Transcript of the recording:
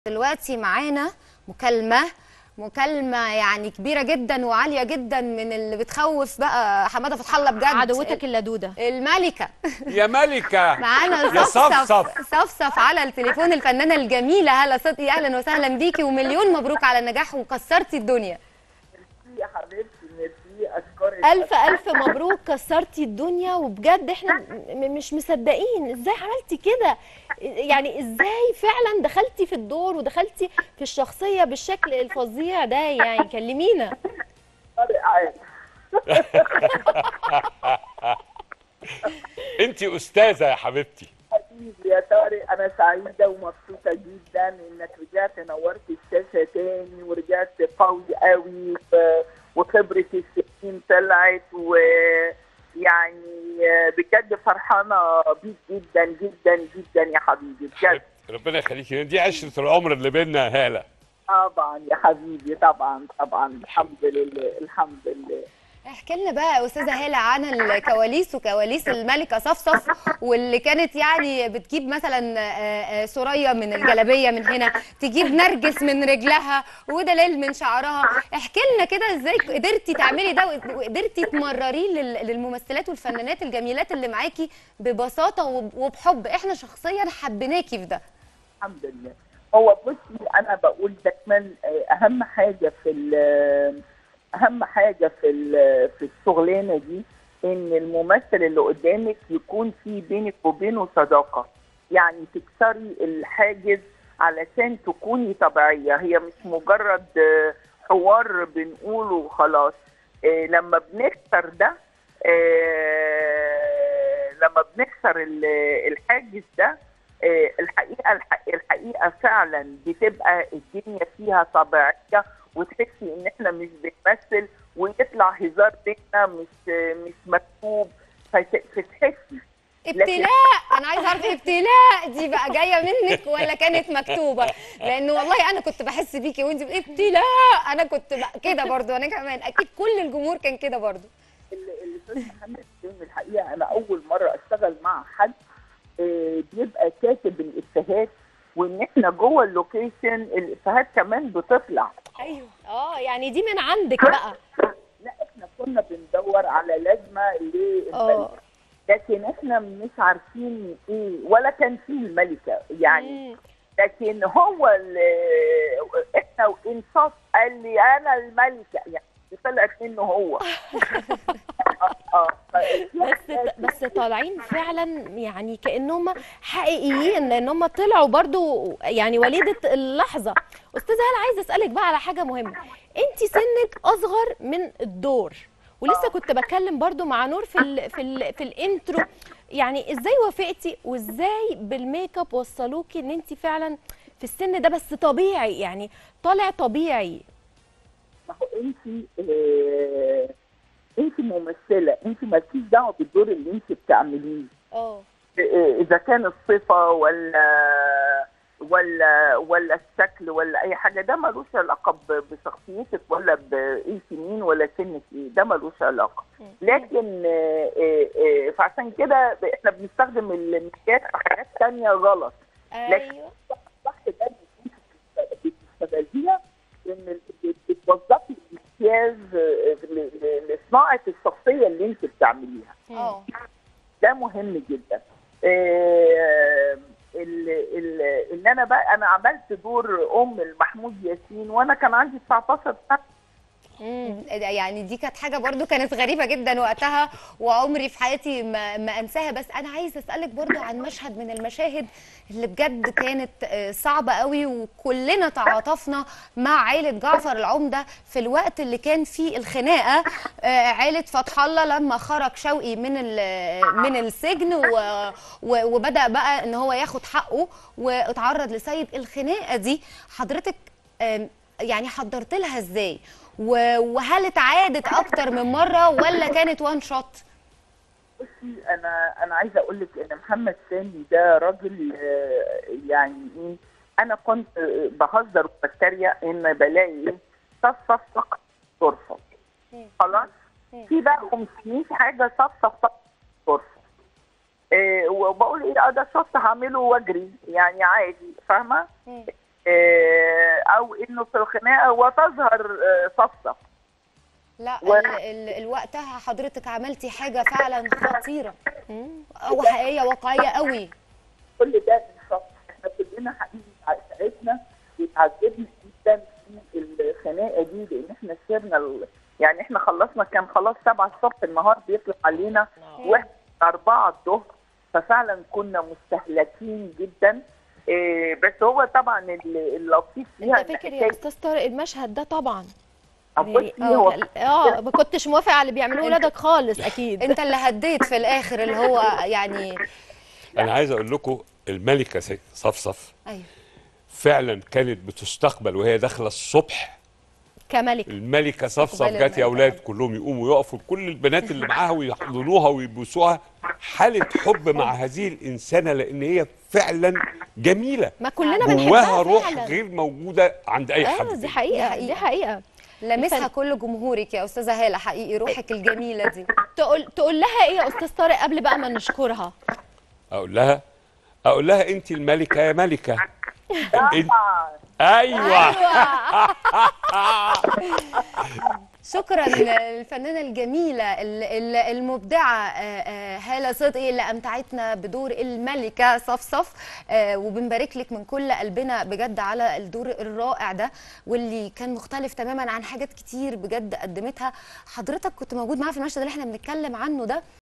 دلوقتي معانا مكالمة مكالمة يعني كبيرة جدا وعالية جدا من اللي بتخوف بقى حمادة فتح الله بجد عدوتك اللدودة الملكة يا ملكة معانا يا صفصف صفصف على التليفون الفنانة الجميلة هلا صدقي أهلا وسهلا بيكي ومليون مبروك على النجاح وكسرتي الدنيا يا حبيبتي ميرسي اشكرك ألف ألف مبروك كسرتي الدنيا وبجد احنا م- مش مصدقين ازاي عملتي كده يعني ازاي فعلا دخلتي في الدور ودخلتي في الشخصية بالشكل الفظيع ده يعني كلمينا طارق عاد انت استاذة يا حبيبتي حبيبي يا طارق انا سعيده ومبسوطه جدا انك رجعت نورت الشاشه تاني ورجعت قوي قوي و- وخبره السنين طلعت ويعني بجد فرحانه بيك جدا جدا جدا يا حبيبي بجد حبيبتي، ربنا يخليكي دي عشرة العمر اللي بينا يا هالة طبعا يا حبيبي طبعا طبعا الحمد لله الحمد لله احكي لنا بقى يا استاذه هاله عن الكواليس وكواليس الملكه صفصف واللي كانت يعني بتجيب مثلا آه، آه، سوريا من الجلابيه من هنا تجيب نرجس من رجلها ودلال من شعرها احكي لنا كده ازاي قدرتي تعملي ده وقدرتي تمرريه لل- للممثلات والفنانات الجميلات اللي معاكي ببساطه وب- وبحب احنا شخصيا حبيناكي في ده الحمد لله هو بصي انا بقول دايما آه، اهم حاجه في ال- اهم حاجه في ال- في الشغلانه دي ان الممثل اللي قدامك يكون في بينك وبينه صداقه يعني تكسري الحاجز علشان تكوني طبيعيه هي مش مجرد آه، حوار بنقوله وخلاص آه، لما بنكسر ده آه، لما بنكسر ال- الحاجز ده آه، الحقيقه الح- الحقيقه فعلا بتبقى الدنيا فيها طبيعيه وتحسي ان احنا مش بنمثل ويطلع هزار بينا مش مش مكتوب فت- فتحسي ابتلاء انا عايزه اعرف ابتلاء دي بقى جايه منك ولا كانت مكتوبه لان والله انا كنت بحس بيكي وانت بتقولي ابتلاء انا كنت بقى كده برضو انا كمان اكيد كل الجمهور كان كده برضو اللي اللي استاذ محمد حسين الحقيقه انا اول مره اشتغل مع حد آه، بيبقى كاتب الافيهات وان احنا جوه اللوكيشن الافيهات كمان بتطلع ايوه اه يعني دي من عندك بقى لا احنا كنا بندور على لازمه للملكه اه لكن احنا مش عارفين ايه ولا كان في الملكه يعني مم. لكن هو اللي احنا وانصاف قال لي انا الملكه يعني طلعت منه هو اه اه بس بس طالعين فعلا يعني كانهم حقيقيين لان هم طلعوا برضو يعني وليده اللحظه استاذه هلا عايزه اسالك بقى على حاجه مهمه انت سنك اصغر من الدور ولسه كنت بتكلم برضو مع نور في ال في ال في الانترو يعني ازاي وافقتي وازاي بالميك اب وصلوكي ان انت فعلا في السن ده بس طبيعي يعني طالع طبيعي ما هو انت آه انت ممثله انت مالكيش دعوه بالدور اللي انت بتعمليه اه آه، اذا كان الصفه ولا ولا ولا الشكل ولا اي حاجه ده ملوش علاقه ب- بشخصيتك ولا بانت مين ولا سنك ايه ده ملوش علاقه لكن آه، آه، آه، فعشان كده احنا بنستخدم المكياج في حاجات تانية غلط ايوه صح ده اللي انت بتستغليها ان ال- بتوظفي المكياج آه، ل- ل- لصناعه الشخصيه اللي انت بتعمليها اه ده مهم جدا آه، ال ال ان انا بقى انا عملت دور ام المحمود ياسين وانا كان عندي 19 سنه مم. يعني دي كانت حاجه برضو كانت غريبه جدا وقتها وعمري في حياتي ما, ما انساها بس انا عايزه اسالك برضو عن مشهد من المشاهد اللي بجد كانت آه، صعبه قوي وكلنا تعاطفنا مع عائله جعفر العمده في الوقت اللي كان فيه الخناقه آه، عائله فتح الله لما خرج شوقي من ال- من السجن و- و- وبدا بقى ان هو ياخد حقه واتعرض لسيد الخناقه دي حضرتك آم، يعني حضرت لها ازاي و- وهل اتعادت اكتر من مره ولا كانت وان شوت بصي انا انا عايزه اقول لك ان محمد سامي ده راجل آه، يعني ايه انا كنت آه، بهزر وبتريق ان بلاقي ايه صفصف فقط ترفض خلاص في بقى 500 حاجه صفصف فقط ترفض آه، وبقول ايه اه ده شفت هعمله واجري يعني عادي فاهمه آه، او انه في الخناقه وتظهر آه، صفصف لا و- ال ال الوقتها حضرتك عملتي حاجه فعلا خطيره وحقيقيه واقعيه قوي كل ده انصاف احنا كلنا حقيقي ساعتنا وتعذبنا جدا في الخناقه دي لان احنا سيرنا ال... يعني احنا خلصنا كان خلاص 7 الصبح النهار بيطلع علينا واحد أربعة الظهر ففعلا كنا مستهلكين جدا إيه بس هو طبعا ال- اللطيف فيها انت إن فاكر يا حكاية استاذ طارق المشهد ده طبعا بصي يعني هو اه اه ما كنتش موافق على اللي بيعملوه ولادك خالص اكيد انت اللي هديت في الاخر اللي هو يعني انا عايز اقول لكم الملكه س- صفصف ايوه فعلا كانت بتستقبل وهي داخله الصبح كملك الملكه صفصف استقبال جت يا الملكة. اولاد كلهم يقوموا يقفوا كل البنات اللي معاها ويحضنوها ويبوسوها حاله حب مع هذه الانسانه لان هي فعلا جميله ما كلنا جواها بنحبها روح فعلا غير موجوده عند اي حد اه دي تاني. حقيقه دي حقيقه لمسها كل جمهورك يا استاذه هاله حقيقي روحك الجميله دي تقول تقول لها ايه يا استاذ طارق قبل بقى ما نشكرها اقول لها اقول لها انت الملكه يا ملكه انت آه، ايوه شكرا للفنانه الجميله ال- ال- المبدعه آه، آه، هاله صدقي اللي امتعتنا بدور الملكه صفصف آه، وبنبارك لك من كل قلبنا بجد على الدور الرائع ده واللي كان مختلف تماما عن حاجات كتير بجد قدمتها حضرتك كنت موجود معاها في المشهد اللي احنا بنتكلم عنه ده